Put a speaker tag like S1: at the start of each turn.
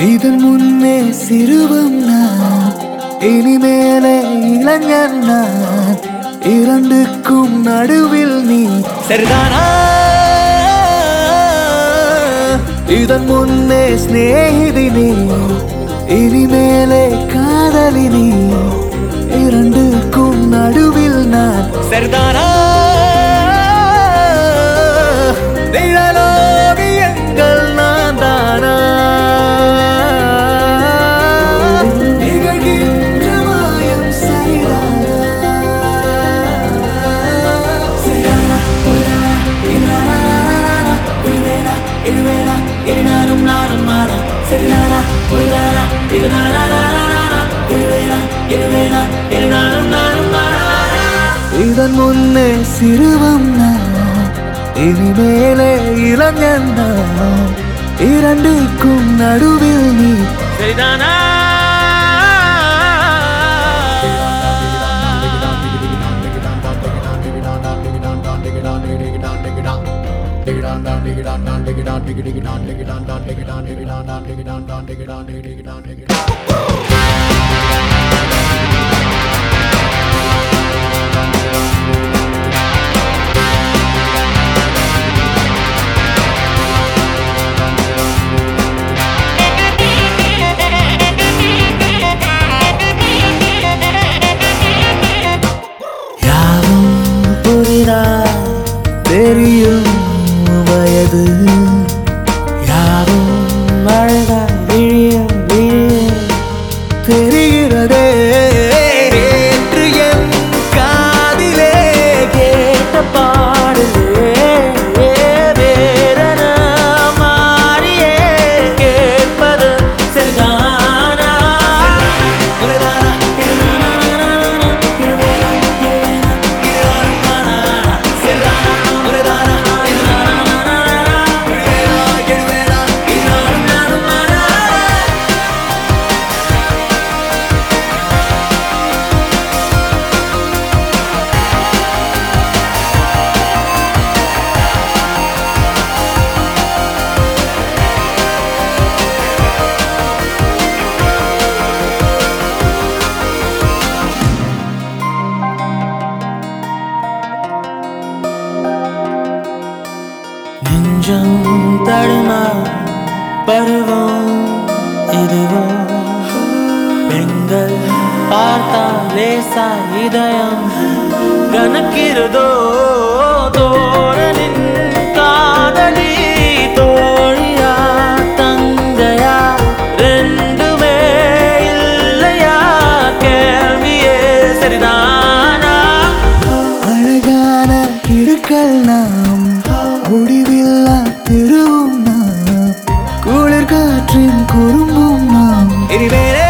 S1: இதன் முன்னே சிறுவம் நான் இனிமேலே இளைஞன் நான் இரண்டுக்கும் நடுவில் நீ சரிதானா இதன் முன்னே சிநேகிதி நீ இனிமேலே காதலி நீ இரண்டுக்கும் நடுவில் நான் சரிதானா நிழலோவியங்கள் நான் தானா நிகழ்கின்ற மாயம் சரிதானா சரிதானா பொய்தானா இதுதானா இதுவேனா இதுவேனா இது நானும் நானும் மாறா சரிதானா பொய்தானா இதுதானா இதுவேனா இதுவேனா இது நானும் நானும் மாறா இதன் முன்னே சிறுவம் நான் இனிமேலே இளைஞன் நான் இரண்டுக்கும் நடுவில் நீ சரிதானா யாவும் புதிதா தெரியும் வயது யாவும் அழகா விழிய விழிய தெரிகிறதே என்று என் காதிலே கேட்ட பாடலே வேதன மாறியே கேட்பது சரிதானா உரைதானா நெஞ்சம் தடுமா பருவம் இதுவோ பெண்கள் பார்த்தா லேசா இதயம் கணக்கிறதோ தோரனின் காதலி தோழியா தங்கையா ரெண்டுமே இல்லையா கேள்வியே சரிதானா அழகான இருக்கல் நாம் முடிவில்லா திருவும் நாம் குளிர் காற்றின் குறும்பும் நாம் இனிமேலே